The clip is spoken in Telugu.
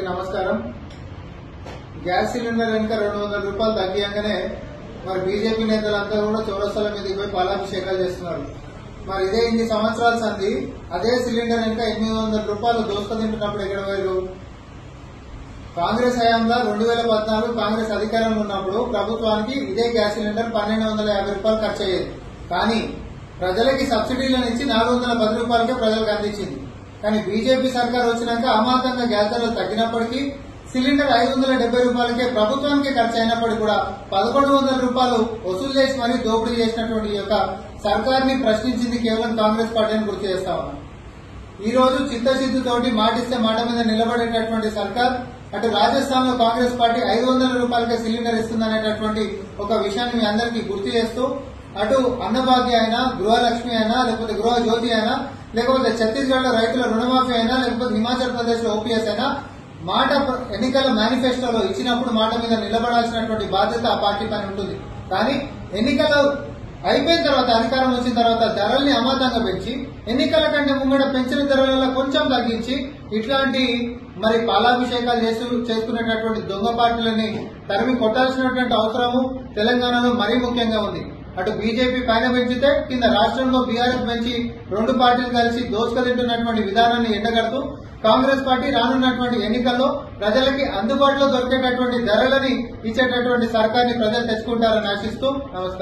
నమస్కారం గ్యాస్ సిలిండర్ వెనుక రెండు వందల రూపాయలు తగ్గియంగానే మరి బీజేపీ నేతలంతా కూడా చౌరస్తాల మీదకి పోయి పాలాభిషేకాలు చేస్తున్నారు మరి ఇదే ఇన్ని సంవత్సరాల సంది అదే సిలిండర్ వెనుక ఎనిమిది వందల రూపాయలు దోసుక తింటున్నప్పుడు ఎక్కడ పోయారు కాంగ్రెస్ హయాంలో రెండు వేల పద్నాలుగు కాంగ్రెస్ అధికారంలో ఉన్నప్పుడు ప్రభుత్వానికి ఇదే గ్యాస్ సిలిండర్ పన్నెండు వందల యాభై రూపాయలు ఖర్చు అయ్యేది కానీ ప్రజలకి సబ్సిడీలను ఇచ్చి నాలుగు వందల పది రూపాయలకే ప్రజలకు అందించింది కానీ బీజేపీ సర్కార్ వచ్చినాక అమాంతంగా గ్యాస్ ధరలు తగ్గినప్పటికీ సిలిండర్ ఐదు వందల డెబ్బై రూపాయలకే ప్రభుత్వానికి ఖర్చు అయినప్పటికీ కూడా పదకొండు వందల రూపాయలు వసూలు చేసి మరీ దోపిడీ చేసినటువంటి ఈ యొక్క సర్కార్ని ప్రశ్నించింది కేవలం కాంగ్రెస్ పార్టీని గుర్తు చేస్తా ఉన్నాం ఈ రోజు చిత్తశుద్ధితోటి మాటిస్తే మాట మీద నిలబడేటటువంటి సర్కార్ అటు రాజస్థాన్ లో కాంగ్రెస్ పార్టీ ఐదు వందల రూపాయలకే సిలిండర్ ఇస్తుందనేటటువంటి ఒక విషయాన్ని మీ అందరికీ గుర్తు చేస్తూ అటు అన్నభాగ్య అయినా గృహలక్ష్మి అయినా లేకపోతే గృహ జ్యోతి అయినా లేకపోతే ఛత్తీస్గఢ్ లో రైతుల రుణమాఫీ అయినా లేకపోతే హిమాచల్ ప్రదేశ్ లో ఓపీఎస్ అయినా మాట ప్ర- ఎన్నికల మేనిఫెస్టోలో ఇచ్చినప్పుడు మాట మీద నిలబడాల్సినటువంటి బాధ్యత ఆ పార్టీ పైన ఉంటుంది కానీ ఎన్నికలు అయిపోయిన తర్వాత అధికారం వచ్చిన తర్వాత ధరల్ని అమాంతంగా పెంచి ఎన్నికల కంటే ముంగడ పెంచిన ధరలలో కొంచెం తగ్గించి ఇట్లాంటి మరి పాలాభిషేకాలు చేస్తూ చేసుకునేటటువంటి దొంగ పార్టీలని తరిమి కొట్టాల్సినటువంటి అవసరము తెలంగాణలో మరీ ముఖ్యంగా ఉంది అటు బీజేపీ పైన పెంచితే కింద రాష్ట్రంలో బీఆర్ఎస్ పెంచి రెండు పార్టీలు కలిసి దోచుకతింటున్నటువంటి విధానాన్ని ఎండగడుతూ కాంగ్రెస్ పార్టీ రానున్నటువంటి ఎన్నికల్లో ప్రజలకి అందుబాటులో దొరికేటటువంటి ధరలని ఇచ్చేటటువంటి సర్కార్ని ప్రజలు తెచ్చుకుంటారని ఆశిస్తూ నమస్కారం